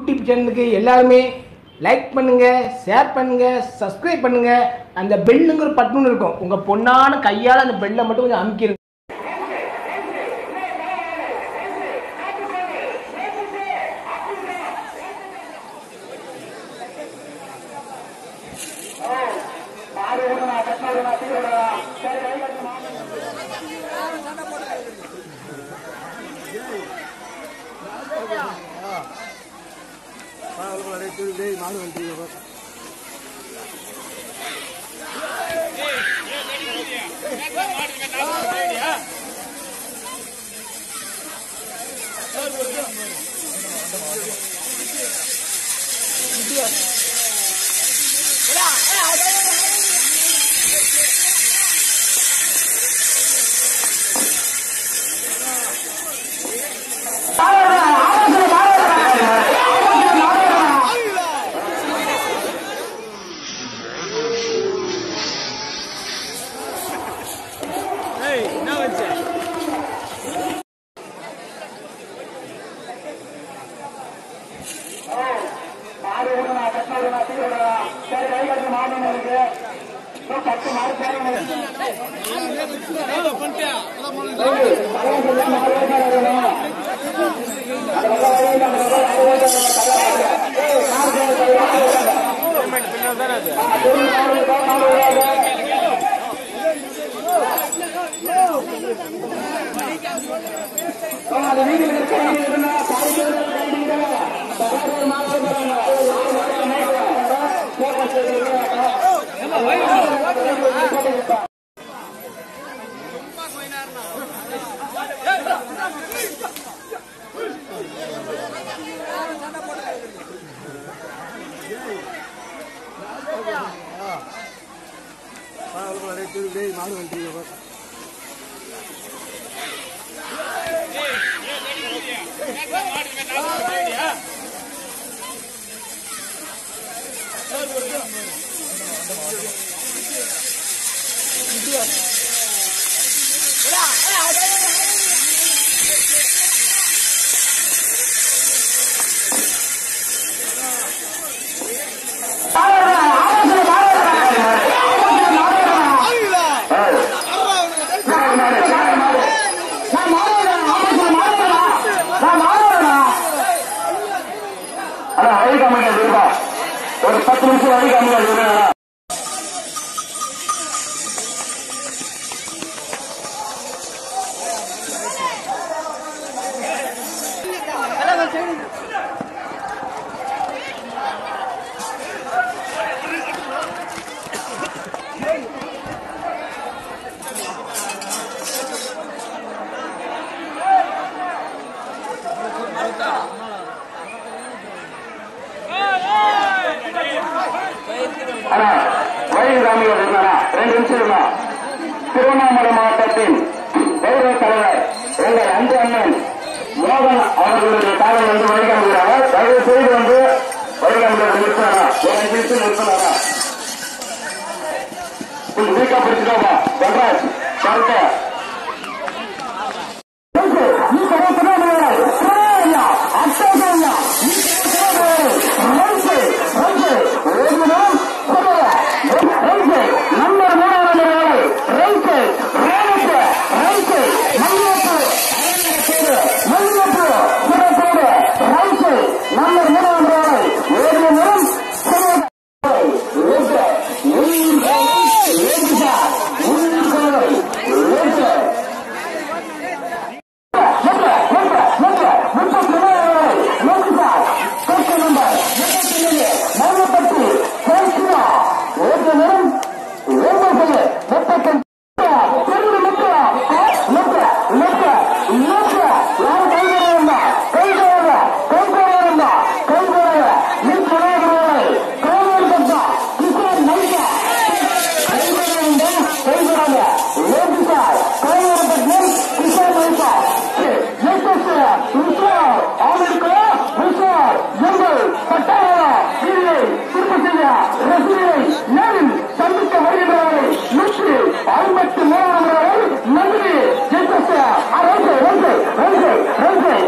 YouTube சேனலுக்கு எல்லாருமே like பண்ணுங்க ஷேர் பண்ணுங்க சப்ஸ்கிரைப் பண்ணுங்க அந்த பெல்லுங்கிற பட்டுன்னு இருக்கும் உங்க பொண்ணான கையால் அந்த பெல்லை மட்டும் கொஞ்சம் அமுக்கிருங்க ஒரு பத்து நிமிஷம் வழிகாமல் ஆனா வழிகாமிகள் இருந்தானா ரெண்டு நிமிஷம் இருந்தா திருவண்ணாமலை மாவட்டத்தின் கௌரவ தலைவர் எங்கள் அன்பு அண்ணன் மோகன் அவர்களுடைய காலம் வந்து வழிகாமிக்கிறாங்க தயவு செய்து வந்து வழிகாமிகள் நிறுத்தினாரா ஒரு அஞ்சு நிமிஷம் நிறுத்தினாரா கொஞ்சம் வீக்கா பிடிச்சிட்டோமா பண்றாஜ் கருத்த நீ கடை அட்டா நம்பர் மூணாவது வேலை ரைட்டு ரைட்டு ரைட்டு மல்லியப்பு மல்லியப்பு சிறப்போடு ரைட்டு நம்பர் மூணாவது வேலை ஏழு நிறம் சந்திக்க வருகின்றவரை நூற்றி ஐம்பத்தி மூணாம் நன்றி அரசு அரசு அரசு அரசு